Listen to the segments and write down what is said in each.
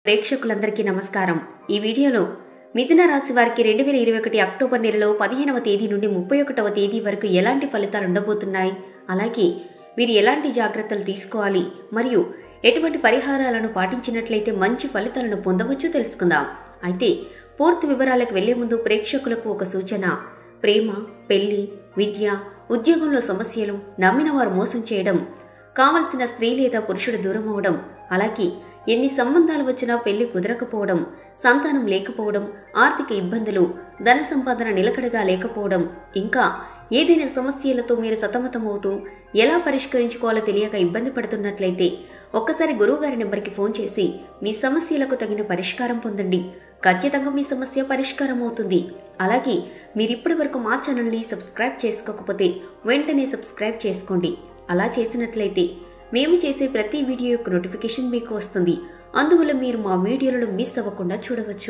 ప్రేక్షకులందరికీ నమస్కారం ఈ వీడియోలో మిథున రాశి వారికి రెండు వేల ఇరవై ఒకటి అక్టోబర్ నెలలో పదిహేనవ తేదీ నుండి ముప్పై ఒకటవ తేదీ వరకు ఎలాంటి ఫలితాలు ఉండబోతున్నాయి అలాగే వీరు ఎలాంటి జాగ్రత్తలు తీసుకోవాలి మరియు ఎటువంటి పరిహారాలను పాటించినట్లయితే మంచి ఫలితాలను పొందవచ్చో తెలుసుకుందాం అయితే పూర్తి వివరాలకు వెళ్లే ముందు ప్రేక్షకులకు ఒక సూచన ప్రేమ పెళ్లి విద్య ఉద్యోగంలో సమస్యలు నమ్మిన వారు మోసం చేయడం కావలసిన స్త్రీ లేదా పురుషుడు దూరం అవడం అలాగే ఎన్ని సంబంధాలు వచ్చినా పెళ్లి కుదరకపోవడం సంతానం లేకపోవడం ఆర్థిక ఇబ్బందులు ధన సంపాదన నిలకడగా లేకపోవడం ఇంకా ఏదైనా సమస్యలతో మీరు సతమతమవుతూ ఎలా పరిష్కరించుకోవాలో తెలియక ఇబ్బంది పడుతున్నట్లయితే ఒక్కసారి గురువుగారి నెంబర్కి ఫోన్ చేసి మీ సమస్యలకు తగిన పరిష్కారం పొందండి ఖచ్చితంగా మీ సమస్య పరిష్కారం అవుతుంది అలాగే మీరు ఇప్పటి వరకు మా ఛానల్ని సబ్స్క్రైబ్ చేసుకోకపోతే వెంటనే సబ్స్క్రైబ్ చేసుకోండి అలా చేసినట్లయితే మేము చేసే ప్రతి వీడియో యొక్క నోటిఫికేషన్ మీకు వస్తుంది అందువల్ల మీరు మా వీడియోలను మిస్ అవ్వకుండా చూడవచ్చు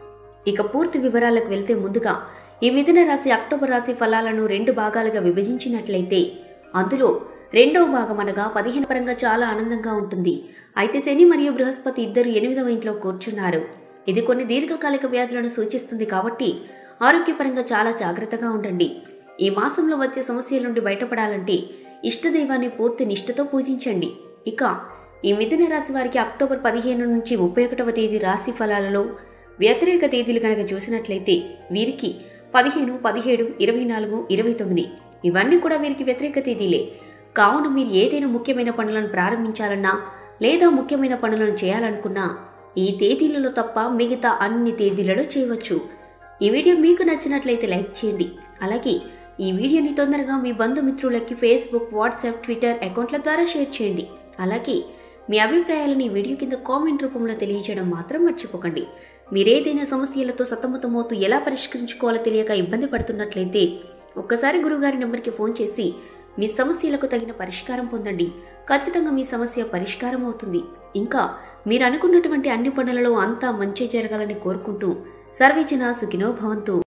ఇక పూర్తి వివరాలకు వెళ్తే ముందుగా ఈ మిథున రాశి అక్టోబర్ రాశి ఫలాలను రెండు భాగాలుగా విభజించినట్లయితే అందులో రెండవ భాగం అనగా పదిహేను పరంగా చాలా ఆనందంగా ఉంటుంది అయితే శని మరియు బృహస్పతి ఇద్దరు ఎనిమిదవ ఇంట్లో కూర్చున్నారు ఇది కొన్ని దీర్ఘకాలిక వ్యాధులను సూచిస్తుంది కాబట్టి ఆరోగ్యపరంగా చాలా జాగ్రత్తగా ఉండండి ఈ మాసంలో వచ్చే సమస్యల నుండి బయటపడాలంటే ఇష్టదైవాన్ని పూర్తి నిష్ఠతో పూజించండి ఇక ఈ మిథున రాశి వారికి అక్టోబర్ పదిహేను నుంచి ముప్పై ఒకటవ తేదీ రాశి ఫలాలలో వ్యతిరేక తేదీలు కనుక చూసినట్లయితే వీరికి పదిహేను పదిహేడు ఇరవై నాలుగు ఇరవై తొమ్మిది ఇవన్నీ కూడా వీరికి వ్యతిరేక తేదీలే కావున మీరు ఏదైనా ముఖ్యమైన పనులను ప్రారంభించాలన్నా లేదా ముఖ్యమైన పనులను చేయాలనుకున్నా ఈ తేదీలలో తప్ప మిగతా అన్ని తేదీలలో చేయవచ్చు ఈ వీడియో మీకు నచ్చినట్లయితే లైక్ చేయండి అలాగే ఈ వీడియోని తొందరగా మీ బంధుమిత్రులకి ఫేస్బుక్ వాట్సాప్ ట్విట్టర్ అకౌంట్ల ద్వారా షేర్ చేయండి అలాగే మీ అభిప్రాయాలను ఈ వీడియో కింద కామెంట్ రూపంలో తెలియజేయడం మాత్రం మర్చిపోకండి మీరేదైనా సమస్యలతో సతమతమవుతూ ఎలా పరిష్కరించుకోవాలో తెలియక ఇబ్బంది పడుతున్నట్లయితే ఒక్కసారి గురుగారి నెంబర్కి ఫోన్ చేసి మీ సమస్యలకు తగిన పరిష్కారం పొందండి ఖచ్చితంగా మీ సమస్య పరిష్కారం అవుతుంది ఇంకా మీరు అనుకున్నటువంటి అన్ని పనులలో అంతా మంచి జరగాలని కోరుకుంటూ సర్వేజన సుఖినో భవంతు